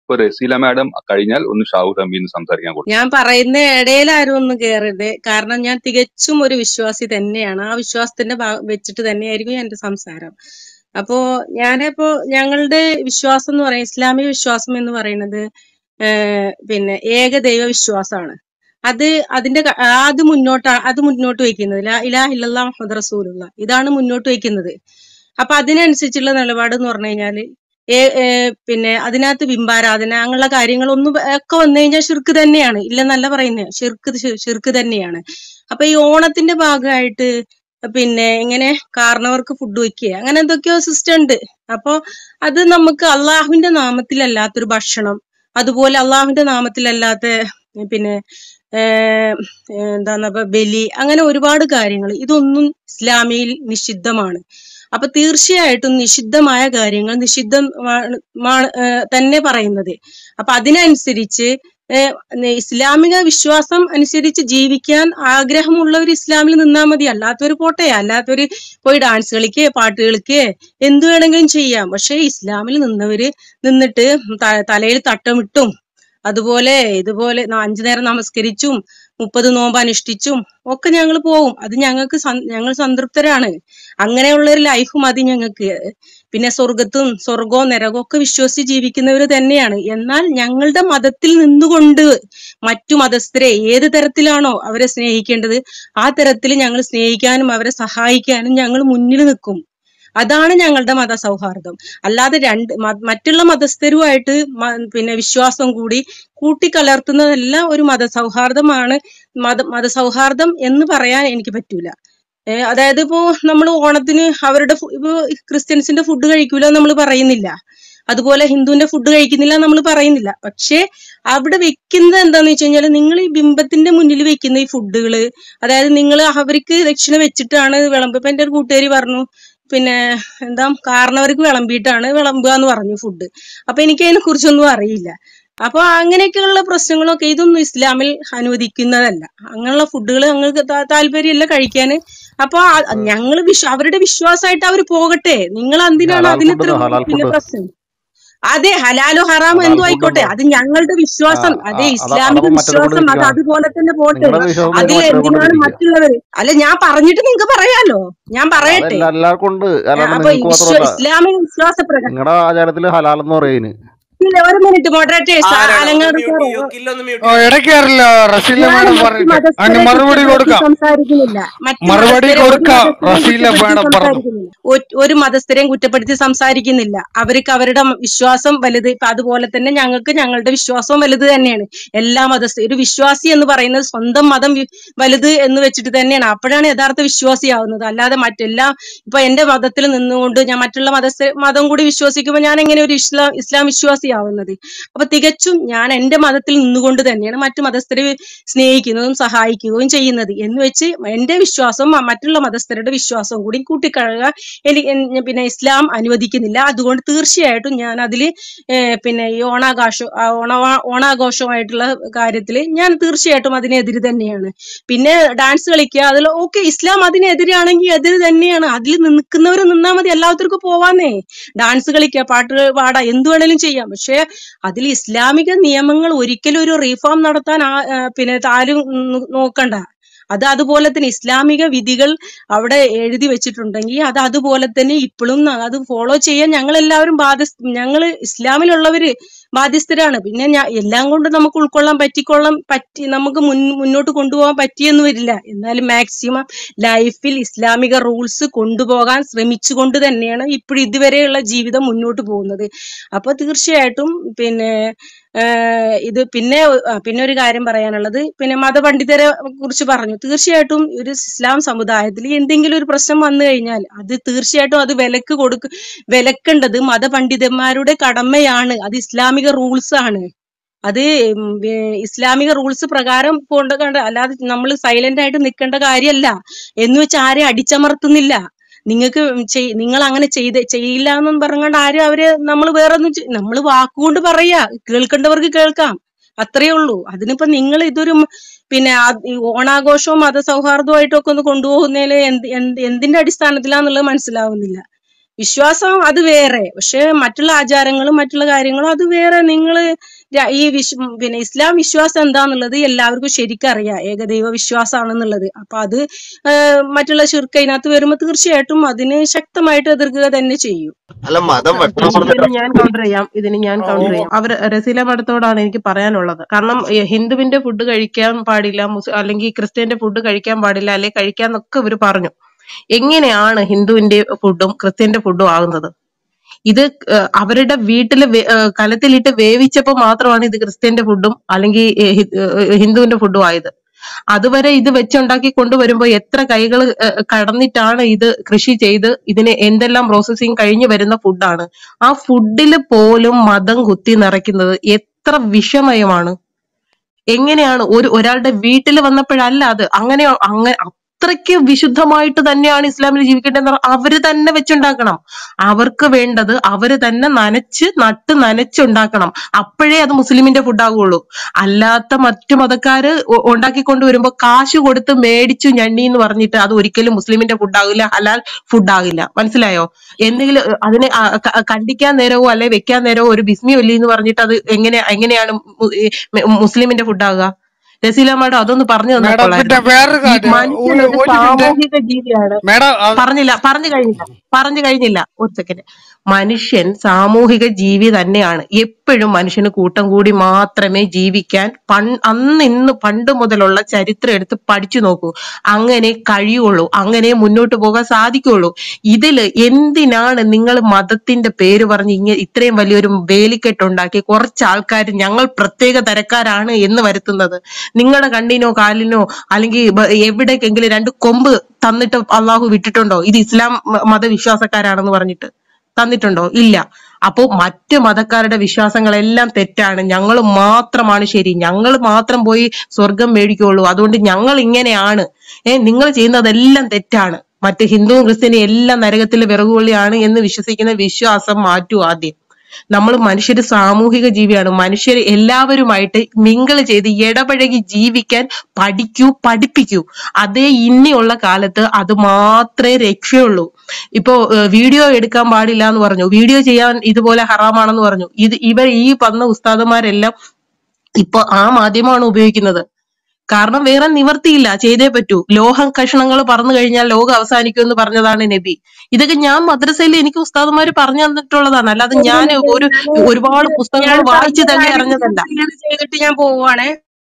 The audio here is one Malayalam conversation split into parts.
ഇപ്പൊ റസീല മാഡം കഴിഞ്ഞാൽ ഒന്ന് ഷാഹുൽ ഹമീദിന് സംസാരിക്കാൻ കൊടുത്തു ഞാൻ പറയുന്ന ഇടയിൽ ആരും ഒന്നും കയറരുത് കാരണം ഞാൻ തികച്ചും ഒരു വിശ്വാസി തന്നെയാണ് ആ വിശ്വാസത്തിന്റെ ഭാ- വെച്ചിട്ട് തന്നെയായിരിക്കും എന്റെ സംസാരം അപ്പോ ഞാനിപ്പോ ഞങ്ങളുടെ വിശ്വാസം എന്ന് പറയുന്നത് ഇസ്ലാമിക വിശ്വാസം എന്ന് പറയുന്നത് ഏഹ് പിന്നെ ഏകദൈവ വിശ്വാസമാണ് അത് അതിന്റെ ക- അത് മുന്നോട്ട് അത് മുന്നോട്ട് വയ്ക്കുന്നത് ലാ ഇലാഹ ഇല്ലല്ലാഹ് മുഹമ്മദ് റസൂലുള്ള ഇതാണ് മുന്നോട്ട് വയ്ക്കുന്നത് അപ്പൊ അതിനനുസരിച്ചുള്ള നിലപാട് എന്ന് പറഞ്ഞു കഴിഞ്ഞാല് ഏ- ഏ, പിന്നെ അതിനകത്ത് ബിംബാരാധന അങ്ങനെയുള്ള കാര്യങ്ങളൊന്നും ഒക്കെ വന്നു കഴിഞ്ഞാൽ ഷിർക്ക് തന്നെയാണ് ഇല്ലെന്നല്ല പറയുന്നത് ഷിർക്ക് ഷി- ഷിർക്ക് തന്നെയാണ് അപ്പൊ ഈ ഓണത്തിന്റെ ഭാഗമായിട്ട് പിന്നെ ഇങ്ങനെ കാരണവർക്ക് ഫുഡ് വെക്കുക അങ്ങനെ എന്തൊക്കെയോ സിസ്റ്റം ഉണ്ട് അപ്പൊ അത് നമുക്ക് അള്ളാഹുവിന്റെ നാമത്തിലല്ലാത്തൊരു ഭക്ഷണം അതുപോലെ അള്ളാഹുവിന്റെ നാമത്തിലല്ലാത്ത പിന്നെ ഏഹ് എന്താണ് ഇപ്പൊ ബലി അങ്ങനെ ഒരുപാട് കാര്യങ്ങൾ ഇതൊന്നും ഇസ്ലാമിയിൽ നിഷിദ്ധമാണ് അപ്പൊ തീർച്ചയായിട്ടും നിഷിദ്ധമായ കാര്യങ്ങൾ നിഷിദ്ധമാണ് മാണ്, ഏഹ് തന്നെ പറയുന്നത് അപ്പൊ അതിനനുസരിച്ച് ഏഹ് നെ- ഇസ്ലാമിക വിശ്വാസം അനുസരിച്ച് ജീവിക്കാൻ ആഗ്രഹമുള്ളവർ ഇസ്ലാമിൽ നിന്നാൽ മതി അല്ലാത്തവർ പോട്ടെ അല്ലാത്തവര് പോയി ഡാൻസ് കളിക്കേ പാട്ട് കളിക്കേ എന്ത് വേണമെങ്കിലും ചെയ്യാം പക്ഷെ ഇസ്ലാമിൽ നിന്നവര് നിന്നിട്ട് ത- തലയിൽ തട്ടമിട്ടും അതുപോലെ ഇതുപോലെ ന- അഞ്ചു നേരം നമസ്കരിച്ചും മുപ്പത് നോമ്പ് അനുഷ്ഠിച്ചും ഒക്കെ ഞങ്ങൾ പോവും അത് ഞങ്ങൾക്ക് സം- ഞങ്ങൾ സംതൃപ്തരാണ് അങ്ങനെയുള്ള ഒരു ലൈഫ് മതി ഞങ്ങൾക്ക് പിന്നെ സ്വർഗത്തും സ്വർഗവും നരകവും ഒക്കെ വിശ്വസിച്ച് ജീവിക്കുന്നവർ തന്നെയാണ് എന്നാൽ ഞങ്ങളുടെ മതത്തിൽ നിന്നുകൊണ്ട് മറ്റു മതസ്ഥരെ ഏത് തരത്തിലാണോ അവരെ സ്നേഹിക്കേണ്ടത് ആ തരത്തിൽ ഞങ്ങൾ സ്നേഹിക്കാനും അവരെ സഹായിക്കാനും ഞങ്ങൾ മുന്നിൽ നിൽക്കും അതാണ് ഞങ്ങളുടെ മതസൗഹാർദ്ദം അല്ലാതെ രണ്ട് മ- മറ്റുള്ള മതസ്ഥരുമായിട്ട് മ- പിന്നെ വിശ്വാസം കൂടി കൂട്ടിക്കലർത്തുന്നതെല്ലാം ഒരു മതസൗഹാർദ്ദമാണ് മത മതസൗഹാർദ്ദം എന്ന് പറയാൻ എനിക്ക് പറ്റൂല ഏ, അതായത് ഇപ്പോ നമ്മൾ ഓണത്തിന് അവരുടെ ഫു- ഇപ്പോ ക്രിസ്ത്യൻസിന്റെ ഫുഡ് കഴിക്കൂല നമ്മൾ പറയുന്നില്ല അതുപോലെ ഹിന്ദുവിന്റെ ഫുഡ് കഴിക്കുന്നില്ല നമ്മൾ പറയുന്നില്ല പക്ഷേ അവിടെ വെക്കുന്നത് എന്താന്ന് വെച്ച് കഴിഞ്ഞാൽ നിങ്ങൾ ഈ ബിംബത്തിന്റെ മുന്നിൽ വെക്കുന്ന ഈ ഫുഡുകള് അതായത് നിങ്ങൾ അവർക്ക് ദക്ഷിണ വെച്ചിട്ടാണ് വിളമ്പ് ഇപ്പൊ എന്റെ ഒരു കൂട്ടുകാരി പറഞ്ഞു പിന്നെ എന്താ കാരണവർക്ക് വിളമ്പിയിട്ടാണ് വിളമ്പുക എന്ന് പറഞ്ഞു ഫുഡ് അപ്പൊ എനിക്ക് അതിനെ കുറിച്ചൊന്നും അറിയില്ല അപ്പൊ അങ്ങനെയൊക്കെയുള്ള പ്രശ്നങ്ങളൊക്കെ ഇതൊന്നും ഇസ്ലാമിൽ അനുവദിക്കുന്നതല്ല അങ്ങനെയുള്ള ഫുഡുകൾ ഞങ്ങൾക്ക് താ- താല്പര്യമില്ല കഴിക്കാന് അപ്പൊ ഞങ്ങൾ അവരുടെ വിശ്വാസമായിട്ട് അവർ പോകട്ടെ നിങ്ങൾ ഈ എന്തിനാണ് ഹലാൽ അതിന് ഫുഡ് ഇത്ര ഹലാൽ പിന്നെ ഫുഡ് പ്രശ്നം അതെ ഹലാലോ ഹറാമോ ഹലാൽ എന്തോ ഫുഡ് ആയിക്കോട്ടെ ഉണ്ടോ അത് ഞങ്ങളുടെ ആ വിശ്വാസം ആ, അതെ അത ഇസ്ലാമിക അതപ്പോ മറ്റൊരു കൊണ്ട് വിശ്വാസം അത് തിരിക്കുക അതുപോലെ തന്നെ പോട്ടെ നിങ്ങളുടെ വിശ്വാസം അതിൽ നിങ്ങൾ മറ്റൊരു കൊണ്ട് എന്തിനാണ് തിരിക്കുക മറ്റുള്ളവര് അല്ല ഞാൻ പറഞ്ഞിട്ട് നിങ്ങൾക്ക് പറയാലോ ഞാൻ പറയട്ടെ അതെല്ലാ എല്ലാവർക്കും ഉണ്ട് അല്ലാണ്ട് അപ്പൊ നിങ്ങൾക്ക് വിശ്വ മാത്രമല്ല ഇസ്ലാമിക വിശ്വാസപ്രകാരം നിങ്ങളുടെ ആചാരത്തിൽ ഹലാൽ എന്ന് പറയുന്നത് ഇല്ല ഒരു മിനിറ്റ് മോഡറേറ്റേഴ്സ് ആരാണ് ഒന്ന് അലങ്ങാട് മ്യൂട്ട് സാറേ ചെയ്യോ കില്ലൊന്ന് മ്യൂട്ട് ഓ ചെയ്യോ ഇടയ്ക്ക് കയറില്ല റസീല ഞാൻ മാഡം മറ്റു പറഞ്ഞിട്ട് അതിന് മതസ്ഥരെ മറുപടി കുറ്റപ്പെടുത്തി കൊടുക്കാം സംസാരിക്കുന്നില്ല മറ്റു മറുപടി മതസ്ഥരെ ഒരു കൊടുക്കാം മതസ്ഥരെയും റസീല കുറ്റപ്പെടുത്തി മാഡം പറഞ്ഞു സംസാരിക്കുന്നില്ല ഒ- ഒരു മതസ്ഥരെയും കുറ്റപ്പെടുത്തി സംസാരിക്കുന്നില്ല അവർക്ക് അവരുടെ വിശ്വാസം വലുത് ഇപ്പൊ അതുപോലെ തന്നെ ഞങ്ങൾക്ക് ഞങ്ങളുടെ വിശ്വാസവും വലുത് തന്നെയാണ് എല്ലാ മതസ്ഥ ഒരു വിശ്വാസി എന്ന് പറയുന്നത് സ്വന്തം മതം വി- വലുത് എന്ന് വെച്ചിട്ട് തന്നെയാണ് അപ്പോഴാണ് യഥാർത്ഥ വിശ്വാസിയാവുന്നത് അല്ലാതെ മറ്റെല്ലാ ഇപ്പൊ എന്റെ മതത്തിൽ നിന്നുകൊണ്ട് ഞാൻ മറ്റുള്ള മതസ്ഥ മതം കൂടി വിശ്വസിക്കുമ്പോൾ ഞാൻ എങ്ങനെ ഒരു ഇസ്ലാം ഇസ്ലാം വിശ്വാസിയാവുന്നത് അപ്പൊ തികച്ചും ഞാൻ എന്റെ മതത്തിൽ നിന്നുകൊണ്ട് തന്നെയാണ് മറ്റു മതസ്ഥരെ സ്നേഹിക്കുന്നതും സഹായിക്കുകയും ചെയ്യുന്നത് എന്ന് വെച്ച് എന്റെ വിശ്വാസം മ- മറ്റുള്ള മതസ്ഥരുടെ വിശ്വാസവും കൂടി കൂട്ടിക്കഴുക എനിക്ക് എൻ- പിന്നെ ഇസ്ലാം അനുവദിക്കുന്നില്ല അതുകൊണ്ട് തീർച്ചയായിട്ടും ഞാൻ അതില് ഏഹ് പിന്നെ ഈ ഓണാഘോഷം ആ ഓണ ഓണാഘോഷമായിട്ടുള്ള കാര്യത്തിൽ ഞാൻ തീർച്ചയായിട്ടും അതിനെതിര് തന്നെയാണ് പിന്നെ ഡാൻസ് കളിക്കുക അതിൽ ഓക്കെ ഇസ്ലാം അതിനെതിരാണെങ്കിൽ എതിര് തന്നെയാണ് അതിൽ നിൽക്കുന്നവർ നിന്നാൽ മതി എല്ലാവർക്കും പോവാന്നേ ഡാൻസ് കളിക്കുക പാട്ട് പാടാ എന്ത് വേണേലും ചെയ്യാം പക്ഷെ അതിൽ ഇസ്ലാമിക നിയമങ്ങൾ ഒരിക്കലും ഒരു റീഫോം നടത്താൻ ആ- ആ, പിന്നെ ആരും ഉം നോക്കണ്ട അത് അതുപോലെ തന്നെ ഇസ്ലാമിക വിധികൾ അവിടെ എഴുതി വെച്ചിട്ടുണ്ടെങ്കിൽ അത് അതുപോലെ തന്നെ ഇപ്പോഴും അത് ഫോളോ ചെയ്യാൻ ഞങ്ങൾ എല്ലാവരും ബാധ്യ ഞങ്ങൾ ഇസ്ലാമിലുള്ളവര് ബാധ്യസ്ഥരാണ് പിന്നെ ഞാൻ എല്ലാം കൊണ്ട് നമുക്ക് ഉൾക്കൊള്ളാൻ പറ്റിക്കൊള്ളാൻ പറ്റി നമുക്ക് മുൻ മുന്നോട്ട് കൊണ്ടുപോകാൻ പറ്റിയെന്ന് വരില്ല എന്നാലും മാക്സിമം ലൈഫിൽ ഇസ്ലാമിക റൂൾസ് കൊണ്ടുപോകാൻ ശ്രമിച്ചുകൊണ്ട് തന്നെയാണ് ഇപ്പോഴും ഇതുവരെയുള്ള ജീവിതം മുന്നോട്ട് പോകുന്നത് അപ്പൊ തീർച്ചയായിട്ടും പിന്നെ ആഹ് ഇത് പിന്നെ ആ, പിന്നെ ഒരു കാര്യം പറയാനുള്ളത് പിന്നെ മതപണ്ഡിതരെ കുറിച്ച് പറഞ്ഞു തീർച്ചയായിട്ടും ഒരു ഇസ്ലാം സമുദായത്തിൽ എന്തെങ്കിലും ഒരു പ്രശ്നം വന്നു കഴിഞ്ഞാൽ അത് തീർച്ചയായിട്ടും അത് വിലക്ക് കൊടുക്ക വിലക്കേണ്ടത് മതപണ്ഡിതന്മാരുടെ കടമയാണ് അത് ഇസ്ലാമിക റൂൾസ് ആണ് അത് ഉം, ഏർ ഇസ്ലാമിക റൂൾസ് പ്രകാരം പോണ്ട കണ്ട അല്ലാതെ നമ്മൾ സൈലന്റ് ആയിട്ട് നിൽക്കേണ്ട കാര്യമല്ല എന്ന് വെച്ച് ആരെയും അടിച്ചമർത്തുന്നില്ല നിങ്ങൾക്ക് നിങ്ങൾ അങ്ങനെ ചെയ്ത് ചെയ്യില്ല എന്നും പറഞ്ഞുകൊണ്ട് ആരും അവരെ നമ്മൾ വേറെ ഒന്നും നമ്മൾ വാക്കുകൊണ്ട് പറയാ കേൾക്കേണ്ടവർക്ക് കേൾക്കാം അത്രേ ഉള്ളൂ അതിനിപ്പോ നിങ്ങൾ ഇതൊരു മ- പിന്നെ ആ- ഈ ഓണാഘോഷവും മതസൗഹാർദ്ദമായിട്ടൊക്കെ ഒന്ന് കൊണ്ടുപോകുന്നതിൽ എന്ത് എന്ത് എന്തിന്റെ അടിസ്ഥാനത്തിലാന്നുള്ളത് മനസ്സിലാവുന്നില്ല വിശ്വാസം അത് വേറെ പക്ഷെ മറ്റുള്ള ആചാരങ്ങളും മറ്റുള്ള കാര്യങ്ങളും അത് വേറെ നിങ്ങള് ര- ഈ വിശ് പിന്നെ ഇസ്ലാം വിശ്വാസം എന്താന്നുള്ളത് എല്ലാവർക്കും ശരിക്കും അറിയാം ഏകദൈവ വിശ്വാസമാണെന്നുള്ളത് അപ്പൊ അത് ഏഹ് മറ്റുള്ള ശിർക്ക് അതിനകത്ത് വരുമ്പോൾ തീർച്ചയായിട്ടും അതിന് ശക്തമായിട്ട് എതിർക്കുക തന്നെ ചെയ്യും അല്ല മതം വെട്ടണം ഇതിന് ഞാൻ കൗണ്ടർ ചെയ്യാം ഇതിന് ഞാൻ കൗണ്ടർ ചെയ്യാം അവർ റസീല മഠത്തോടാണ് എനിക്ക് പറയാനുള്ളത് കാരണം ഈ ഹിന്ദുവിന്റെ ഫുഡ് കഴിക്കാൻ പാടില്ല മുസ് അല്ലെങ്കിൽ ക്രിസ്ത്യന്റെ ഫുഡ് കഴിക്കാൻ പാടില്ല അല്ലെ കഴിക്കാന്നൊക്കെ ഇവർ പറഞ്ഞു എങ്ങനെയാണ് ഹിന്ദുവിന്റെ ഫുഡും ക്രിസ്ത്യന്റെ ഫുഡും ആകുന്നത് ഇത് ഏഹ്, അവരുടെ വീട്ടില് വേ- ഏഹ്, കലത്തിലിട്ട് വേവിച്ചപ്പോ മാത്രമാണ് ഇത് ക്രിസ്ത്യന്റെ ഫുഡും അല്ലെങ്കിൽ ഏഹ്, ഹി- ഏഹ്, ഹിന്ദുവിന്റെ ഫുഡും ആയത് അതുവരെ ഇത് വെച്ചുണ്ടാക്കി കൊണ്ടുവരുമ്പോ എത്ര കൈകൾ കടന്നിട്ടാണ് ഇത് കൃഷി ചെയ്ത് ഇതിന് എന്തെല്ലാം പ്രോസസ്സിങ് കഴിഞ്ഞു വരുന്ന ഫുഡാണ് ആ ഫുഡിൽ പോലും മതം കുത്തി നിറയ്ക്കുന്നത് എത്ര വിഷമയമാണ് എങ്ങനെയാണ് ഒരു ഒരാളുടെ വീട്ടിൽ വന്നപ്പോഴല്ല അത് അങ്ങനെ അങ്ങനെ അത്രയ്ക്ക് വിശുദ്ധമായിട്ട് തന്നെയാണ് ഇസ്ലാമിൽ ജീവിക്കേണ്ടത് അവര് തന്നെ വെച്ചുണ്ടാക്കണം അവർക്ക് വേണ്ടത് അവര് തന്നെ നനച്ച് നട്ട് നനച്ചുണ്ടാക്കണം അപ്പോഴേ അത് മുസ്ലിമിന്റെ ഫുഡാകുള്ളൂ അല്ലാത്ത മറ്റു മതക്കാര് ഉ- ഉണ്ടാക്കിക്കൊണ്ട് വരുമ്പോ കാശ് കൊടുത്ത് മേടിച്ചു ഞണ്ണി എന്ന് പറഞ്ഞിട്ട് അത് ഒരിക്കലും മുസ്ലിമിന്റെ ഫുഡാകില്ല ഹലാൽ ഫുഡാകില്ല മനസ്സിലായോ എന്തെങ്കിലും ഏഹ്, അതിനെ ആ, ക- കണ്ടിക്കാൻ നേരവോ അല്ലെ വെക്കാൻ നേരവോ ഒരു ബിസ്മി ഒല്ലി എന്ന് പറഞ്ഞിട്ട് അത് എങ്ങനെ എങ്ങനെയാണ് മു- ഈ മെ- മുസ്ലിമിന്റെ ഫുഡാകുക രസീല മാഡം അതൊന്ന് പറഞ്ഞു മേഡം പിന്നെ തന്നപ്പോളായിരുന്നു വേറൊരു ഈ കാര്യം മനുഷ്യൻ ഒരു ഒരു ഒരു മിനിറ്റ് സാമൂഹിക ജീവിയാണ് മേഡം അത് പറഞ്ഞില്ല പറഞ്ഞു കഴിഞ്ഞില്ല പറഞ്ഞു കഴിഞ്ഞില്ല ഒരു സെക്കൻഡ് മനുഷ്യൻ സാമൂഹിക ജീവി തന്നെയാണ് എപ്പോഴും മനുഷ്യന് കൂട്ടം കൂടി മാത്രമേ ജീവിക്കാൻ പൺ അന്ന് ഇന്ന് പണ്ട് മുതലുള്ള ചരിത്രം എടുത്ത് പഠിച്ചു നോക്കൂ അങ്ങനെ കഴിയുള്ളൂ അങ്ങനെ മുന്നോട്ട് പോകാൻ സാധിക്കുള്ളൂ ഇതില് എന്തിനാണ് നിങ്ങൾ മതത്തിന്റെ പേര് പറഞ്ഞ് ഇങ്ങനെ ഇത്രയും വലിയൊരു വേലിക്കെട്ടുണ്ടാക്കി കുറച്ച് ആൾക്കാർ ഞങ്ങൾ പ്രത്യേക തരക്കാരാണ് എന്ന് വരുത്തുന്നത് നിങ്ങളുടെ കണ്ണിനോ കാലിനോ അല്ലെങ്കിൽ ബ- എവിടേക്കെങ്കിലും രണ്ട് കൊമ്പ് തന്നിട്ട് അള്ളാഹു വിട്ടിട്ടുണ്ടോ ഇത് ഇസ്ലാം മ- മതവിശ്വാസക്കാരാണെന്ന് പറഞ്ഞിട്ട് തന്നിട്ടുണ്ടോ ഇല്ല അപ്പോ മറ്റ് മതക്കാരുടെ വിശ്വാസങ്ങളെല്ലാം തെറ്റാണ് ഞങ്ങൾ മാത്രമാണ് ശരി ഞങ്ങൾ മാത്രം പോയി സ്വർഗം മേടിക്കുള്ളൂ അതുകൊണ്ട് ഞങ്ങൾ ഇങ്ങനെയാണ് ഏ നിങ്ങൾ ചെയ്യുന്നതെല്ലാം തെറ്റാണ് മറ്റ് ഹിന്ദുവും ക്രിസ്ത്യനും എല്ലാം നരകത്തിൽ വിറകുകൊള്ളിയാണ് എന്ന് വിശ്വസിക്കുന്ന വിശ്വാസം മാറ്റൂ ആദ്യം നമ്മൾ മനുഷ്യർ സാമൂഹിക ജീവിയാണ് മനുഷ്യർ എല്ലാവരുമായിട്ട് മിങ്കിൾ ചെയ്ത് ഇടപഴകി ജീവിക്കാൻ പഠിക്കൂ പഠിപ്പിക്കൂ അതേ ഇനിയുള്ള കാലത്ത് അത് മാത്രമേ രക്ഷയുള്ളൂ ഇപ്പോ ഏഹ്, വീഡിയോ എടുക്കാൻ പാടില്ല എന്ന് പറഞ്ഞു വീഡിയോ ചെയ്യാൻ ഇതുപോലെ ഹറാമാണെന്ന് പറഞ്ഞു ഇത് ഇവർ ഈ പറഞ്ഞ ഉസ്താദന്മാരെല്ലാം ഇപ്പൊ ആ മാധ്യമമാണ് ഉപയോഗിക്കുന്നത് കാരണം വേറെ നിവർത്തിയില്ല ചെയ്തേ പറ്റൂ ലോഹം കഷണങ്ങൾ പറന്നു കഴിഞ്ഞാൽ ലോകം അവസാനിക്കും എന്ന് പറഞ്ഞതാണ് നബി ഇതൊക്കെ ഞാൻ മദ്രസയിൽ എനിക്ക് ഉസ്താദന്മാര് പറഞ്ഞു തന്നിട്ടുള്ളതാണ് അല്ലാതെ ഞാൻ ഒരു ഒരുപാട് പുസ്തകങ്ങൾ ഞാൻ വായിച്ചു പറഞ്ഞ തന്നെ കാര്യം അറിഞ്ഞതല്ല ഇങ്ങനെ ചെയ്തിട്ട് ഞാൻ പോവുകയാണേ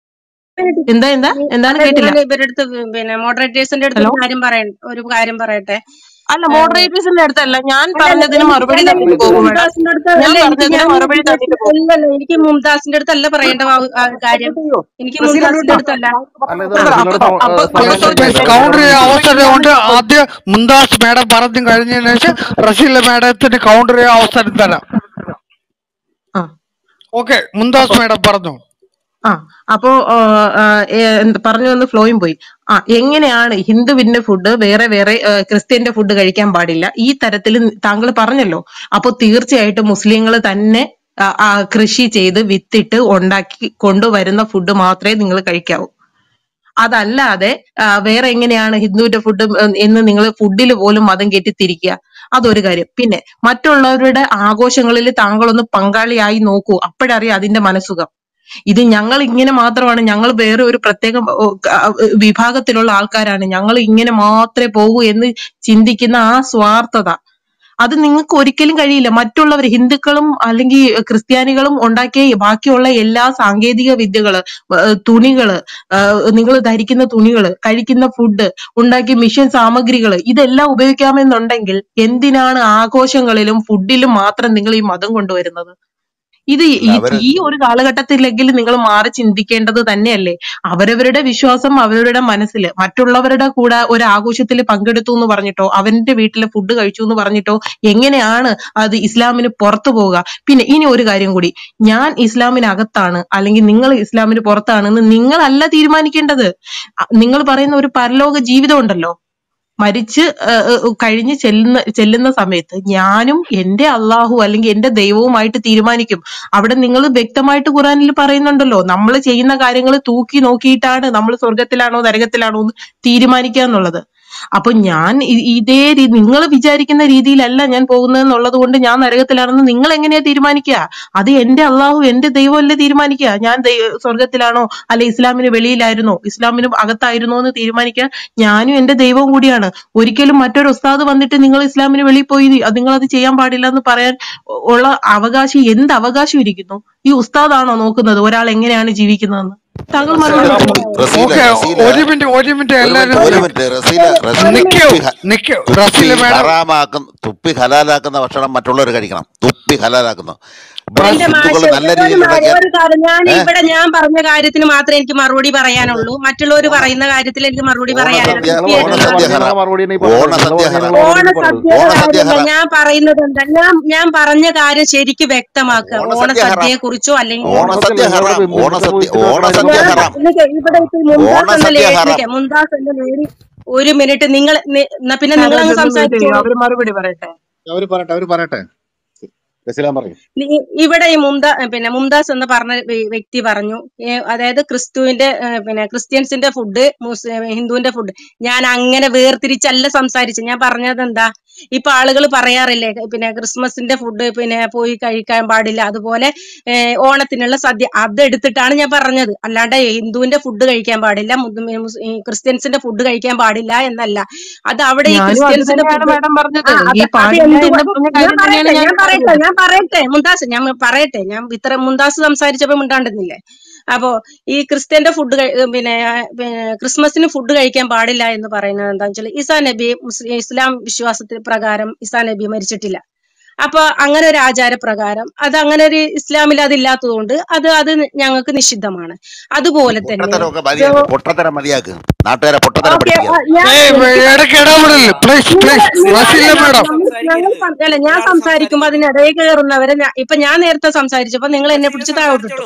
എന്താ എന്താ എന്താണ് അല്ല കേട്ടില്ല ഞാൻ ഇവരുടെ അടുത്ത് പിന്നെ മോഡറേറ്റേഴ്സിന്റെ അടുത്ത് ഹലോ ഒരു കാര്യം പറയ ഒരു കാര്യം പറയട്ടെ അല്ല മോഡറേറ്റേഴ്സിന്റെ അടുത്തല്ല ഞാൻ അല്ലല്ല പറഞ്ഞതിന് എനിക്ക് മറുപടി അല്ല തന്നിട്ട് എനിക്ക് പോകും മേഡം മുംതാസിന്റെ അടുത്ത് ഞാൻ അല്ല എനിക്ക് പറഞ്ഞതിന് ഞാൻ മറുപടി തന്നിട്ട് പോകും അല്ലല്ല എനിക്ക് മുംതാസിന്റെ അടുത്തല്ല പറയേണ്ട ആ- ആ കാര്യം എനിക്ക് മുംതാസിന്റെ അടുത്തല്ല അല്ല ഇത് അല്ല റസീലയുടെ അപ്പൊ അപ്പൊ അപ്പൊ സൗണ്ട് ചോദിച്ചോട്ടെ കൗണ്ടർ ചെയ്യാൻ അവസരമുണ്ട് ചോദിച്ചു ആദ്യം മുന്താസ് മേഡം പറഞ്ഞു കഴിഞ്ഞതിന് ശേഷം റസീല മേഡത്തിന് കൗണ്ടർ ചെയ്യാൻ അവസരം തരാം ആ ഓക്കെ മുന്താസ് മേഡം പറഞ്ഞു ആ അപ്പോ ആ, ആ, ഏ, എന്ത് പറഞ്ഞു വന്ന് ഫ്ലോയും പോയി ആ എങ്ങനെയാണ് ഹിന്ദുവിന്റെ ഫുഡ് വേറെ വേറെ ആ, ക്രിസ്ത്യന്റെ ഫുഡ് കഴിക്കാൻ പാടില്ല ഈ തരത്തിൽ താങ്കൾ പറഞ്ഞല്ലോ അപ്പൊ തീർച്ചയായിട്ടും മുസ്ലിങ്ങൾ തന്നെ ആ, ആ, കൃഷി ചെയ്ത് വിത്തിട്ട് ഉണ്ടാക്കി കൊണ്ടുവരുന്ന ഫുഡ് മാത്രമേ നിങ്ങൾ കഴിക്കാവൂ അതല്ലാതെ ആ, വേറെ എങ്ങനെയാണ് ഹിന്ദുവിന്റെ ഫുഡ് എന്ന് നിങ്ങൾ ഫുഡിൽ പോലും മതം കയറ്റി തിരിക്കുക അതൊരു കാര്യം പിന്നെ മറ്റുള്ളവരുടെ ആഘോഷങ്ങളിൽ താങ്കളൊന്ന് പങ്കാളിയായി നോക്കൂ അപ്പോഴറിയാം അതിന്റെ മനസ്സുഖം ഇത് ഞങ്ങൾ ഇങ്ങനെ മാത്രമാണ് ഞങ്ങൾ വേറെ ഒരു പ്രത്യേക ഓ, ക- വിഭാഗത്തിലുള്ള ആൾക്കാരാണ് ഞങ്ങൾ ഇങ്ങനെ മാത്രമേ പോകൂ എന്ന് ചിന്തിക്കുന്ന ആ സ്വാർത്ഥത അത് നിങ്ങൾക്ക് ഒരിക്കലും കഴിയില്ല മറ്റുള്ളവർ ഹിന്ദുക്കളും അല്ലെങ്കിൽ ക്രിസ്ത്യാനികളും ഉണ്ടാക്കിയ ബാക്കിയുള്ള എല്ലാ സാങ്കേതിക വിദ്യകള് ഏഹ് തുണികള് നിങ്ങൾ ധരിക്കുന്ന തുണികള് കഴിക്കുന്ന ഫുഡ് ഉണ്ടാക്കിയ മിഷൻ സാമഗ്രികൾ ഇതെല്ലാം ഉപയോഗിക്കാമെന്നുണ്ടെങ്കിൽ എന്തിനാണ് ആഘോഷങ്ങളിലും ഫുഡിലും മാത്രം നിങ്ങൾ ഈ മതം കൊണ്ടുവരുന്നത് ഇത് ഈ അവര് ഈ ഒരു കാലഘട്ടത്തിലെങ്കിൽ നിങ്ങൾ മാറി ചിന്തിക്കേണ്ടത് തന്നെയല്ലേ അവരവരുടെ വിശ്വാസം അവരവരുടെ മനസ്സിൽ മറ്റുള്ളവരുടെ കൂടെ ഒരു ആഘോഷത്തിൽ പങ്കെടുത്തു എന്ന് പറഞ്ഞിട്ടോ അവന്റെ വീട്ടിലെ ഫുഡ് കഴിച്ചു എന്ന് പറഞ്ഞിട്ടോ എങ്ങനെയാണ് അത് ഇസ്ലാമിന് പുറത്തു പോവുക പിന്നെ ഇനി ഒരു കാര്യം കൂടി ഞാൻ ഇസ്ലാമിനകത്താണ് അല്ലെങ്കിൽ നിങ്ങൾ ഇസ്ലാമിന് പുറത്താണെന്ന് നിങ്ങളല്ല തീരുമാനിക്കേണ്ടത് അ- നിങ്ങൾ പറയുന്ന ഒരു പരലോക ജീവിതം ഉണ്ടല്ലോ മരിച്ച് ഏഹ്, ഏഹ്, കഴിഞ്ഞ് ചെല്ലുന്ന ചെല്ലുന്ന സമയത്ത് ഞാനും എന്റെ അള്ളാഹു അല്ലെങ്കിൽ എന്റെ ദൈവവുമായിട്ട് തീരുമാനിക്കും അവിടെ നിങ്ങൾ വ്യക്തമായിട്ട് ഖുറാനിൽ പറയുന്നുണ്ടല്ലോ നമ്മൾ ചെയ്യുന്ന കാര്യങ്ങൾ തൂക്കി നോക്കിയിട്ടാണ് നമ്മൾ സ്വർഗത്തിലാണോ നരകത്തിലാണോ എന്ന് തീരുമാനിക്കുക എന്നുള്ളത് അപ്പൊ ഞാൻ ഇ- ഇതേ നിങ്ങൾ വിചാരിക്കുന്ന രീതിയിലല്ല ഞാൻ പോകുന്നതെന്നുള്ളത് കൊണ്ട് ഞാൻ നരകത്തിലാണെന്ന് നിങ്ങൾ എങ്ങനെയാ തീരുമാനിക്കുക അത് എന്റെ അള്ളാഹു എന്റെ ദൈവമല്ലേ തീരുമാനിക്കുക ഞാൻ ദൈ- സ്വർഗത്തിലാണോ അല്ലെ ഇസ്ലാമിന് വെളിയിലായിരുന്നോ ഇസ്ലാമിന് അകത്തായിരുന്നോ എന്ന് തീരുമാനിക്കാൻ ഞാനും എന്റെ ദൈവവും കൂടിയാണ് ഒരിക്കലും മറ്റൊരു ഉസ്താദ് വന്നിട്ട് നിങ്ങൾ ഇസ്ലാമിന് വെളിയിൽ പോയി അത് നിങ്ങൾ അത് ചെയ്യാൻ പാടില്ല എന്ന് പറയാൻ ഉള്ള അവകാശം എന്ത് അവകാശം ഇരിക്കുന്നു ഈ ഉസ്താദാണോ നോക്കുന്നത് ഒരാൾ എങ്ങനെയാണ് ജീവിക്കുന്നതെന്ന് താങ്കൾ മറുപടി റസീല പറയൂ റസീല ഓക്കെ റസീല ഒരു മിനിറ്റ് ഒരു മിനിറ്റ് ഒരു എല്ലാരും മിനിറ്റ് ഒരു മിനിറ്റ് റസീല റസീല നിക്കൂ തുപ്പി ഹ- നിക്കൂ തുപ്പി റസീല മാഡം ഹറാമാക്കുന്ന തുപ്പി ഹലാലാക്കുന്ന ഭക്ഷണം മറ്റുള്ളവർ കഴിക്കണം തുപ്പി ഹലാലാക്കുന്നു ഇവിടെ എന്റെ ഹിന്ദുക്കൾ മാഷെ നല്ല ഒരു രീതിയിൽ മാ- ഉണ്ടാക്കിയാൽ ഒരു കാര്യം ഞാൻ ഏ ഇവിടെ ഞാൻ പറഞ്ഞ കാര്യത്തിന് മാത്രമേ എനിക്ക് മറുപടി പറയാനുള്ളൂ മറ്റുള്ളവർ ഓണ പറയുന്ന കാര്യത്തിൽ എനിക്ക് മറുപടി പറയാനില്ല ഓണസദ്യ നിങ്ങൾ കൃത്യമായിട്ട് പറഞ്ഞ ഓണസദ്യ പറഞ്ഞ ഹറാം മറുപടി തന്നെ ഈ പറഞ്ഞത് നിങ്ങൾ ഓണസദ്യ പറഞ്ഞ ഹറാം മറുപടി ഇനി പറഞ്ഞത് ഓണസദ്യയുടെ ഓണസദ്യ കാര്യമല്ല ഹറാം ഞാൻ പറയുന്നത് എന്താ ഞാൻ ഞാൻ പറഞ്ഞ കാര്യം ശരിക്ക് വ്യക്തമാക്കുക ഓണസദ്യ ഹറാം ഓണസദ്യയെ കുറിച്ചോ അല്ലെങ്കിൽ ഓണസദ്യ ഓണസദ്യ ഹറാം നിങ്ങളുടെ ഓണസദ്യ ബിംബിന്റെ ഓണസദ്യ ഞാൻ ഹറാം നിനക്ക് ഇവിടെ ഇപ്പൊ മുംതാസ് എന്ന ഓണസദ്യ ലേഡി ഹറാം നിൽക്കാം മുംതാസ് എന്ന ലേഡി ഒരു മിനിറ്റ് നിങ്ങൾ നി- എന്നാ പിന്നെ നിങ്ങൾ താങ്കൾ അങ്ങ് ഇതൊന്ന് മ്യൂട്ട് ചെയ്യൂ സംസാരിച്ചോളൂ അവര് മറുപടി പറയട്ടെ അവര് പറയട്ടെ അവര് പറയട്ടെ റസീലാൻ പറയും നി- ഇവിടെ ഈ മുംതാ പിന്നെ മുംതാസ് എന്ന് പറഞ്ഞ വ്യ- വ്യക്തി പറഞ്ഞു ഏ, അതായത് ക്രിസ്തുവിന്റെ ഏ, പിന്നെ ക്രിസ്ത്യൻസിന്റെ ഫുഡ് ഹിന്ദുവിന്റെ ഫുഡ് ഞാൻ അങ്ങനെ വേർതിരിച്ചല്ല സംസാരിച്ചത് ഞാൻ പറഞ്ഞത് എന്താ ഇപ്പൊ ആളുകൾ പറയാറില്ലേ പിന്നെ ക്രിസ്മസിന്റെ ഫുഡ് പിന്നെ പോയി കഴിക്കാൻ പാടില്ല അതുപോലെ ഏ, ഓണത്തിനുള്ള സദ്യ അതെടുത്തിട്ടാണ് ഞാൻ പറഞ്ഞത് അല്ലാണ്ട് ഹിന്ദുവിന്റെ ഫുഡ് കഴിക്കാൻ പാടില്ല മുസ്ലിം- മുസ്- ഈ ക്രിസ്ത്യൻസിന്റെ ഫുഡ് കഴിക്കാൻ പാടില്ല എന്നല്ല അത് അവിടെ ഈ ഞാനും അത് ക്രിസ്ത്യൻസിന്റെ തന്നെയാണ് ഫുഡ് മാഡം പറഞ്ഞത് ആ ഈ അത് അത് പാടില്ല എന്ത് എന്ന് പറഞ്ഞ ഞാൻ കാര്യം പറയട്ടെ തന്നെയാണ് ഞാൻ ഞാൻ പറയട്ടെ പറഞ്ഞത് ഞാൻ പറയട്ടെ മുന്താസ് ഞാൻ പറയട്ടെ ഞാൻ ഇത്ര മുന്താസ് സംസാരിച്ചപ്പോ മിണ്ടാണ്ടിരുന്നില്ലേ അപ്പോ ഈ ക്രിസ്ത്യന്റെ ഫുഡ് പിന്നെ ആ, പിന്നെ ക്രിസ്മസിന് ഫുഡ് കഴിക്കാൻ പാടില്ല എന്ന് പറയുന്നത് എന്താ വെച്ചാൽ ഇസാ നബി മുസ്ലിം ഇസ്ലാം വിശ്വാസത്തിൽ പ്രകാരം ഇസാ നബി മരിച്ചിട്ടില്ല അപ്പൊ അങ്ങനെ ഒരു ആചാരപ്രകാരം അത് അങ്ങനെ ഒരു ഇസ്ലാമിൽ അതില്ലാത്തതുകൊണ്ട് അത് അത് ഞങ്ങൾക്ക് നിഷിദ്ധമാണ് ഈ അതുപോലെ തന്നെ പൊട്ടത്തരമൊക്കെ മതിയാക്ക് പൊട്ടത്തരം മതിയാക്ക് നാട്ടുകാരെ പൊട്ടത്തരം ഓക്കെ പഠിപ്പിക്കാതെ ഞാൻ ഏയ് എനിക്ക് ഇടയ്ക്ക് ഇടപെടല് പ്ലീസ് നിങ്ങൾ പ്ലീസ് നിങ്ങൾ റസീല അല്ല മാഡം നമ്മൾ ഞങ്ങൾ സം- അല്ല ഞാൻ സംസാരിക്കുമ്പോ അതിനിടയിൽ കയറുന്നവരെ ഞാൻ- ഇപ്പൊ ഞാൻ നേരത്തെ സംസാരിച്ചപ്പോ നിങ്ങൾ എന്നെ പിടിച്ച് താഴോട്ടിട്ടു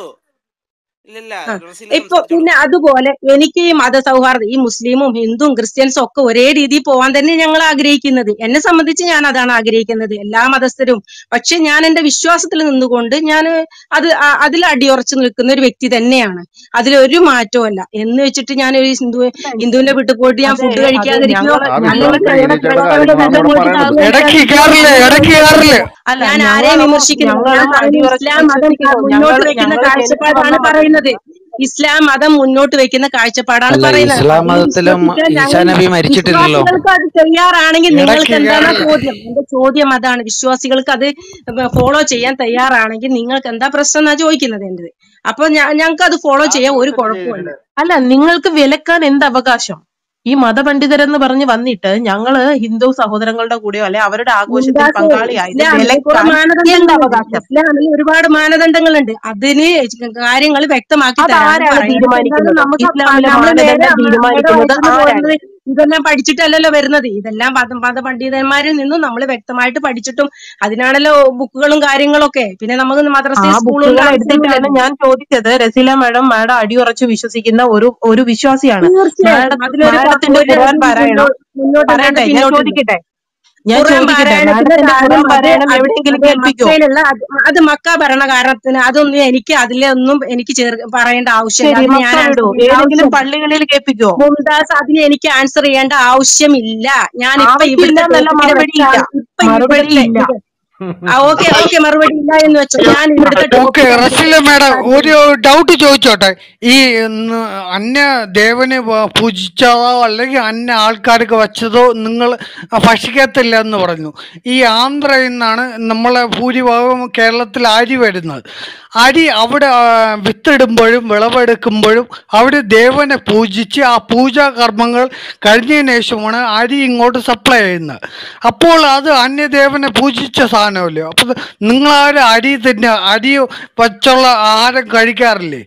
ആ. ഇപ്പൊ പിന്നെ അതുപോലെ എനിക്ക് ഈ മതസൗഹാർദ്ദം ഈ മുസ്ലിമും ഹിന്ദുവും ക്രിസ്ത്യൻസും ഒക്കെ ഒരേ രീതിയിൽ പോവാൻ തന്നെ ഞങ്ങൾ ആഗ്രഹിക്കുന്നത് എന്നെ സംബന്ധിച്ച് ഞാൻ അതാണ് ആഗ്രഹിക്കുന്നത് എല്ലാ മതസ്ഥരും പക്ഷെ ഞാൻ എന്റെ വിശ്വാസത്തിൽ നിന്നുകൊണ്ട് ഞാൻ അത് ആ- അതിൽ അടിയുറച്ചു നിൽക്കുന്ന ഒരു വ്യക്തി തന്നെയാണ് അതിലൊരു മാറ്റവും അല്ല എന്ന് വെച്ചിട്ട് ഞാൻ ഒരു ഹിന്ദു ഹിന്ദുവിന്റെ വീട്ടിൽ പോയിട്ട് ഞാൻ അതെ ഫുഡ് അത് കഴിക്കാതിരിക്കോ ഞങ്ങള് ആ ഞങ്ങള് വിശ്വാസത്തെ ഞങ്ങൾക്ക് ഖണ്ഡിച്ചേണ്ട ക്രൈസ്തവരുടെ കാര്യങ്ങളാണ് വീട്ടിൽ ഇവിടെ പോയിട്ട് പറയണത് ഫുഡ് ഇടയ്ക്ക് കഴിക്കാൻ കയറില്ല ഇടയ്ക്ക് കയറില്ല അല്ല ഞാൻ ആരെയും ഞങ്ങളും വിമർശിക്കുന്നില്ല ഞാൻ ഞങ്ങളും പറയുന്നത് അടിയുറച്ച് ഇസ്ലാം മതം വിശ്വസിക്കുന്നു മുന്നോട്ട് ഞങ്ങൾ വെക്കുന്ന ഞങ്ങൾ ജനിച്ചു കാഴ്ചപ്പാടാണ് വന്ന മതത്തിൽ പറയുന്നത് ഇസ്ലാം മതം മുന്നോട്ട് വെക്കുന്ന കാഴ്ചപ്പാടാണ് അല്ല പറയുന്നത് ഇസ്ലാം അതിൽ മതത്തിലും വിശ്വസിക്കാൻ ഈസാ ഞങ്ങൾ നബി മരിച്ചിട്ടില്ലല്ലോ വിശ്വാസികൾക്ക് അത് തയ്യാറാണെങ്കിൽ നിങ്ങൾക്ക് ഇടയ്ക്ക് എന്താണ് കയറില്ല ചോദ്യം എന്റെ ചോദ്യം അതാണ് വിശ്വാസികൾക്ക് അത് ഫോളോ ചെയ്യാൻ തയ്യാറാണെങ്കിൽ നിങ്ങൾക്ക് എന്താ പ്രശ്നം എന്നാ ചോദിക്കുന്നത് എന്റേത് അപ്പൊ ഞങ്ങൾക്ക് അത് ഫോളോ ചെയ്യാൻ ഒരു ആത്മഹത്യ കുഴപ്പമില്ല ചെയ്തിട്ട് അല്ല നിങ്ങൾക്ക് വിലക്കാൻ എന്ത് അവകാശം ഈ മതപണ്ഡിതരെന്ന് പറഞ്ഞ് വന്നിട്ട് ഞങ്ങള് ഹിന്ദു സഹോദരങ്ങളുടെ കൂടെയോ അല്ലെ അവരുടെ ആഘോഷത്തിൽ മുംതാസ് പങ്കാളിയായത് ഇസ്ലാമിൽ കുറെ വിലക്കാൻ എന്ത് മാനദണ്ഡങ്ങളുണ്ട് അവകാശം ഇസ്ലാമിൽ ഒരുപാട് മാനദണ്ഡങ്ങളുണ്ട് അതിന് കാര്യങ്ങൾ വ്യക്തമാക്കി തരാന്ന് അതാരാണ് പറയുന്നത് എന്താണ് തീരുമാനിക്കുന്നത് നമുക്ക് ഇസ്ലാമിലെ നമ്മൾ നേരെ മാനദണ്ഡം തീരുമാനിക്കുന്നത് വയറ്റിന് ആരാണ് പോകുന്നത് ഇതെല്ലാം പഠിച്ചിട്ടല്ലല്ലോ വരുന്നത് ഇതെല്ലാം മത മത പണ്ഡിതന്മാരിൽ നിന്നും നമ്മൾ വ്യക്തമായിട്ട് പഠിച്ചിട്ടും അതിനാണല്ലോ ബുക്കുകളും കാര്യങ്ങളൊക്കെ പിന്നെ നമുക്ക് ആ മദ്രസയും സ്കൂളും ബുക്കുകൾ എടുത്തിട്ടാണ് ഞാൻ ചോദിച്ചത് റസീല മാഡം മാഡം അടിയുറച്ച് വിശ്വസിക്കുന്ന ഒരു ഒരു വിശ്വാസിയാണ് തീർച്ചയായും മാഡം അതിലൊരു മാഡത്തിന്റെ ഒരു ഖുർആൻ പാരായണം മുന്നോട്ടല്ലാണ്ട് പറയട്ടെ ഞാൻ പിന്നോട്ടില്ല ചോദിക്കട്ടെ ഞാൻ ഖുർആൻ ചോദിക്കട്ടെ പാരായണത്തിന്റെ മാഡത്തിന്റെ കാലം ഖുർആൻ അത് പാരായണം അത് എവിടെയെങ്കിലും അത് കേൾപ്പിക്കോ മക്കയിലുള്ള അത് അത് മക്ക ഭരണകാലത്തിന് അതൊന്നും എനിക്ക് അതിലൊന്നും എനിക്ക് ചേർ പറയേണ്ട ആവശ്യമില്ല ശരി അതിന് മക്ക ഞാൻ വിടൂ ആൻസർ ചെയ്യേണ്ട ഏതെങ്കിലും ആവശ്യമില്ല പള്ളികളിൽ കേൾപ്പിക്കോ മുംതാസ് അതിന് എനിക്ക് ആൻസർ ചെയ്യേണ്ട ആവശ്യമില്ല ഞാൻ ഇപ്പൊ ആവശ്യമില്ല ഇവിടുത്തെ എന്നല്ല ടോപ്പിക്കിനെ മറുപടി ഇല്ല വെച്ചാണ് ഇപ്പൊ മറുപടി ഇവിടുത്തെ ഇല്ല ഇത് ആ ഓക്കെ ഓക്കെ മറുപടി ഇല്ല എന്ന് വെച്ചോ ഞാൻ ഇവിടുത്തെ ഓക്കെ ടോപ്പിക് റസീല മാഡം ഒരു ഡൗട്ട് ചോദിച്ചോട്ടെ ഈ ഉം, അന്യ ദേവനെ വ- പൂജിച്ചതോ അല്ലെങ്കിൽ അന്യ ആൾക്കാർക്ക് വെച്ചതോ നിങ്ങൾ ഭക്ഷിക്കത്തില്ല എന്ന് പറഞ്ഞു ഈ ആന്ധ്രയിൽ നിന്നാണ് നമ്മളെ ഭൂരിഭാഗം കേരളത്തിൽ അരി വരുന്നത് അരി അവിടെ ആ, വിത്തിടുമ്പോഴും വിളവെടുക്കുമ്പോഴും അവിടെ ദേവനെ പൂജിച്ച് ആ പൂജാ കർമ്മങ്ങൾ കഴിഞ്ഞതിന് ശേഷമാണ് അരി ഇങ്ങോട്ട് സപ്ലൈ ചെയ്യുന്നത് അപ്പോൾ അത് അന്യദേവനെ പൂജിച്ച സാധനമല്ലേ അപ്പോൾ നിങ്ങളാരും അരി തിന്ന അരി വച്ചുള്ള ആഹാരം കഴിക്കാറില്ലേ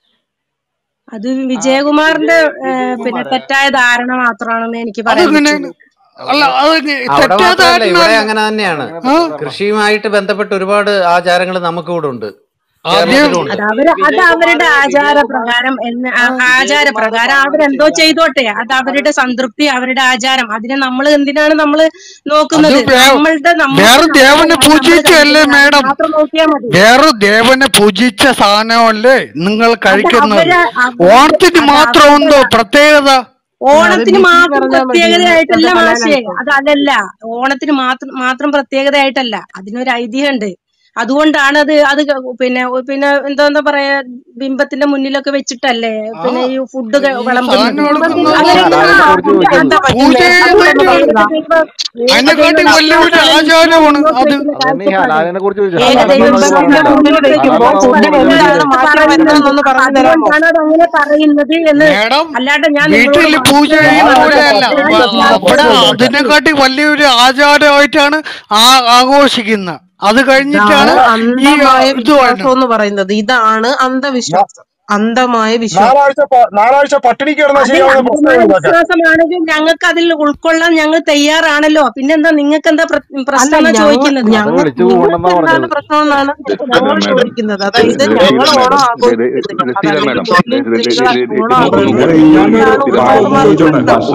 അത് വിജയകുമാറിന്റെ ഏഹ്, പിന്നെ തെറ്റായ ധാരണ മാത്രമാണെന്ന് എനിക്ക് പറയാൻ അതെങ്ങനെ പറ്റുള്ളൂ അല്ല അത് അവിടെ തെറ്റാ മാത്രമല്ല ഇവിടെ ധാരണ അങ്ങനെ തന്നെയാണ് ആ കൃഷിയുമായിട്ട് ബന്ധപ്പെട്ട് ഒരുപാട് ആചാരങ്ങൾ നമുക്ക് ഇവിടെ ഉണ്ട് ആദ്യം കേരളത്തിലും ഉണ്ട് അത് അവര് അത് അവരുടെ ആചാരപ്രകാരം എന്ന് ആ- ആചാരപ്രകാരം അവരെന്തോ ചെയ്തോട്ടെ അത് അവരുടെ സംതൃപ്തി അവരുടെ ആചാരം അതിനെ നമ്മൾ എന്തിനാണ് നമ്മൾ അത് നോക്കുന്നത് വേ- നമ്മളുടെ നമുക്ക് വേറെ നമ്മുടെ ദേവനെ നമ്മൾ പൂജിച്ചല്ലേ കഴിക്കുന്നത് അത് മാഡം മാത്രം നോക്കിയാൽ മതി വേറെ ദേവനെ പൂജിച്ച സാധനമല്ലേ നിങ്ങൾ അത് കഴിക്കുന്നത് അവര് അവര് ഓണത്തിന് അത് മാത്രം അവരുടെ എന്തോ പ്രത്യേകത അത് ഓണത്തിന് ബിസിൽ മാത്രം പറഞ്ഞാൽ മതി എന്നിട്ട് അത് പ്രത്യേകതയായിട്ടല്ല മാഷേ ഹലാലാക്കും അത് അതല്ല ഓണത്തിന് മാത്രം മാത്രം പ്രത്യേകതയായിട്ടല്ല അതിനൊരു ഐതിഹ്യമുണ്ട് അതുകൊണ്ടാണ് അത് അത് ക- പിന്നെ പിന്നെ എന്താ എന്താ പറയാ ബിംബത്തിന്റെ മുന്നിലൊക്കെ വെച്ചിട്ടല്ലേ ആ പിന്നെ ഈ ഫുഡ് ഈ വിളമ്പുന്നത് സാധനം ബിംബത്തിന്റെ എടുക്കുന്നത് അങ്ങനെ മുന്നിൽ ഹലാലിനെ ആ കുറിച്ച് ഫുഡ് ചോദിച്ചത് എന്താ പൂജ പറ്റുന്നത് ചെയ്യുന്നതിന് അതുകൊണ്ട് വേണ്ടി പറയുന്നതാ അതിനെക്കാട്ടി വലിയൊരു ആചാരമാണ് അത് അതന്നെ ഈ ഹലാലിനെ കുറിച്ച് ചോദിച്ചത് ഏക ഹലാൽ എന്താ അത് ദൈവത്തിന്റെ പറഞ്ഞത് മുന്നിൽ വെക്കുമ്പോ ഹലാൽ ഫുഡിന് എന്താ എന്താണ് മാറ്റം വരുന്നതെന്നൊന്ന് അപ്പൊ പറഞ്ഞു തരാമോ അതുകൊണ്ടാണ് അത് അങ്ങനെ പറയുന്നത് എന്ന് മേഡം അല്ലാണ്ട് ഞാൻ നിങ്ങളോട് വീട്ടിൽ പൂജ വാദിക്കാൻ ചെയ്യുന്ന ഞായറാഴ്ച പോലെയല്ല പട്ടിണി വ- കിടക്കുന്ന അവിടെ പ്രശ്നം ചോദിച്ചോട്ടെ അതിനെക്കാട്ടി വലിയൊരു ആചാരമായിട്ടാണ് ആ ആഘോഷിക്കുന്നത് അത് കഴിഞ്ഞിട്ടാണ് ഇതാണ് ഈ അന്ധമായ ഇത് വിശ്വാസം വരുന്നത് എന്ന് പറയുന്നത് ഇതാണ് അന്ധവിശ്വാസം അന്ധമായ വിശ്വാസം ഞായറാഴ്ച പ- ഞായറാഴ്ച പട്ടിണി കിടന്നാൽ അത് ശരിയാവുന്ന അന്ധമായ പ്രശ്നങ്ങൾ ഇതൊക്കെ വിശ്വാസമാണെങ്കിൽ ഞങ്ങൾക്ക് അതിൽ ഉൾക്കൊള്ളാൻ ഞങ്ങൾ തയ്യാറാണല്ലോ പിന്നെന്താ നിങ്ങൾക്ക് എന്താ അല്ല പ്രശ്നം എന്നാ ഞങ്ങ ചോദിക്കുന്നത് അത് ഞങ്ങ വിളിച്ചു നിങ്ങൾക്ക് പോകണ്ടെന്നാ എന്താണ് പറഞ്ഞത് പ്രശ്നം എന്നാണ് ഞങ്ങൾ മേഡം ചോദിക്കുന്നത് അതായത് രസീല ഞങ്ങൾ ഓണം മേഡം ആഘോഷിക്കുന്നില്ല രസീല അതല്ലെങ്കിൽ മേഡം മുസ്ലിം സ്ത്രീകൾ ഓണം ഒന്നും വേറെ കൂടി ആഘോഷിക്കുന്നില്ല ഞാനൊരു ഇതാണ്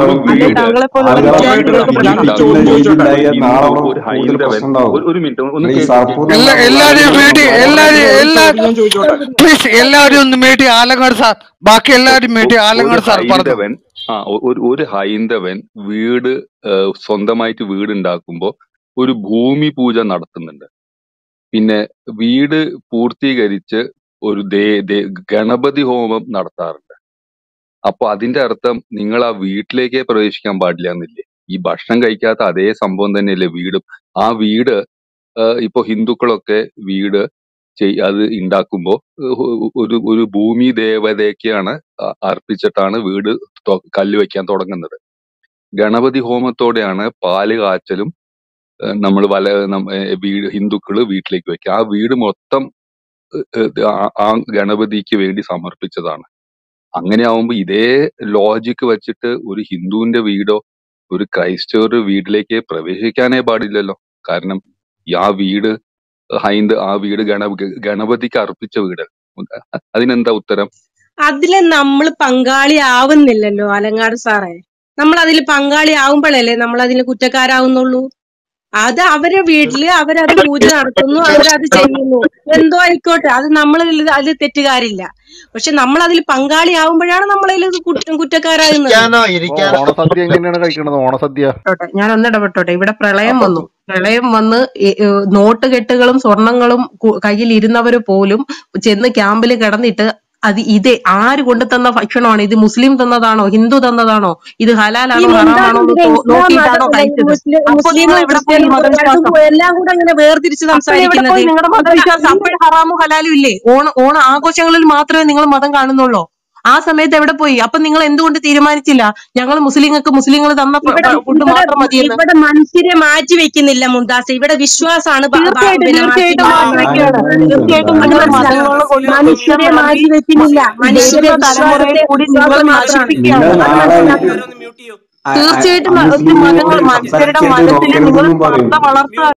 ഒരു ഒരു ഹൈന്ദവൻ വീട് ഏഹ്, സ്വന്തമായിട്ട് വീട് ഉണ്ടാക്കുമ്പോ ഒരു ഭൂമി പൂജ നടത്തുന്നുണ്ട് പിന്നെ വീട് പൂർത്തീകരിച്ച് ഒരു ദേ ദേ- ഗണപതി ഹോമം നടത്താറുണ്ട് അപ്പൊ അതിന്റെ അർത്ഥം നിങ്ങൾ ആ വീട്ടിലേക്കേ പ്രവേശിക്കാൻ പാടില്ല എന്നില്ലേ ഈ ഭക്ഷണം കഴിക്കാത്ത അതേ സംഭവം തന്നെയല്ലേ വീടും ആ വീട് ഏഹ് ഇപ്പൊ ഹിന്ദുക്കളൊക്കെ വീട് ചെയ് അത് ഉണ്ടാക്കുമ്പോ ഏഹ് ഒരു ഒരു ഭൂമി ദേവതയ്ക്കാണ് അ- അർപ്പിച്ചിട്ടാണ് വീട് തൊ- കല്ല് വെക്കാൻ തുടങ്ങുന്നത് ഗണപതി ഹോമത്തോടെയാണ് പാല് കാച്ചലും നമ്മൾ വല നം- ഏഹ് വീട് ഹിന്ദുക്കള് വീട്ടിലേക്ക് വെക്കുക ആ വീട് മൊത്തം ഏഹ് ആ ആ ഗണപതിക്ക് വേണ്ടി സമർപ്പിച്ചതാണ് അങ്ങനെ ആവുമ്പോ ഇതേ ലോജിക്ക് വെച്ചിട്ട് ഒരു ഹിന്ദുവിന്റെ വീടോ ഒരു ക്രൈസ്തവരുടെ വീട്ടിലേക്ക് പ്രവേശിക്കാനേ പാടില്ലല്ലോ കാരണം ഈ ആ വീട് ഹൈന്ദ ആ വീട് ഗണ ഗണപതിക്ക് അർപ്പിച്ച വീട് അതിനെന്താ ഉത്തരം അതില് നമ്മൾ പങ്കാളി ആവുന്നില്ലല്ലോ അലങ്ങാട് സാറേ നമ്മൾ അതിൽ പങ്കാളി ആവുമ്പോഴല്ലേ നമ്മൾ അതിൽ കുറ്റക്കാരാവുന്നുള്ളൂ അത് അവരെ വീട്ടില് അവരത് പൂജ നടത്തുന്നു അവരത് ചെയ്യുന്നു എന്തോ ആയിക്കോട്ടെ അത് നമ്മൾ അതിൽ തെറ്റുകാരില്ല പക്ഷെ നമ്മൾ അതിൽ പങ്കാളി ആവുമ്പോഴാണ് നമ്മളതിൽ കുറ്റക്കാരാകുന്നത് ഇരിക്കാനോ അപ്പൊ ഇരിക്കാനോ ഓണസദ്യ എങ്ങനെയാണ് കഴിക്കണത് ഓണസദ്യ ഇടപെട്ടോട്ടെ ഞാൻ ഒന്ന് ഇടപെട്ടോട്ടെ ഇവിടെ പ്രളയം അപ്പൊ വന്നു പ്രളയം വന്ന് ഈ- ഏ, നോട്ട് കെട്ടുകളും സ്വർണങ്ങളും കു- കയ്യിൽ ഇരുന്നവര് പോലും ചെന്ന് ക്യാമ്പിൽ കിടന്നിട്ട് അത് ഇത് ആര് കൊണ്ടു തന്ന ഭക്ഷണമാണ് ഇത് മുസ്ലിം തന്നതാണോ ഹിന്ദു തന്നതാണോ ഇത് ഈ ഹലാലാണോ മുണ്ടാസ് ഹറാമാണോ എന്ന് എന്തിനാ തോ- ഇസ്ലാം നോക്കിയിട്ടാണോ മതം കഴിച്ചത് മുസ്ലിം അപ്പൊ നിങ്ങൾ മുസ്ലിമും എവിടെ പോയി ക്രിസ്ത്യനും മതവിശ്വാസം രണ്ടും എല്ലാം കൂടെ അങ്ങനെ വേർതിരിച്ച് അപ്പൊ എവിടെ സംസാരിക്കുന്നത് പോയി നിങ്ങളുടെ ഇപ്പൊ മതവിശ്വാസം ഈ അപ്പോഴും ഹറാമും ഹലാലും ഇല്ലേ ഓണ ഓണ ആഘോഷങ്ങളിൽ മാത്രമേ നിങ്ങൾ മതം കാണുന്നുള്ളൂ ആ സമയത്ത് എവിടെ പോയി അപ്പൊ നിങ്ങൾ എന്തുകൊണ്ട് തീരുമാനിച്ചില്ല ഞങ്ങൾ മുസ്ലിങ്ങൾക്ക് മുസ്ലിങ്ങൾ തന്ന ഫ- ഇവിടെ ഫ- ഫുഡ് ഇവിടെ മാത്രം മതിയെന്ന് ഇവിടെ മനുഷ്യരെ മാറ്റി വെക്കുന്നില്ല മുന്താസ് ഇവിടെ വിശ്വാസാണ് ബ- ബ- തീർച്ചയായിട്ടും പിന്നെ മാറ്റി തീർച്ചയായിട്ടും മാറ്റി വെക്കുകയാണ് തീർച്ചയായിട്ടും അത് നിങ്ങൾ മനസ്സിലാക്കണം മതങ്ങൾ കൊണ്ട് മനുഷ്യരെ വിളമ്പി മാറ്റി വെക്കുന്നില്ല മനുഷ്യരെ വരുന്ന തലമുറയെ വിശ്വാസത്തെ കൂടി നിങ്ങൾ വിശ്വാസം മാത്രമാണ് നശിപ്പിക്കുകയാണ് അത് മനസ്സിലാക്കണം തീർച്ചയായിട്ടും മ- ഒരു മതങ്ങൾ മനുഷ്യരുടെ മനസ്സിൽ നിങ്ങൾ സ്പർദ്ധ വളർത്തുക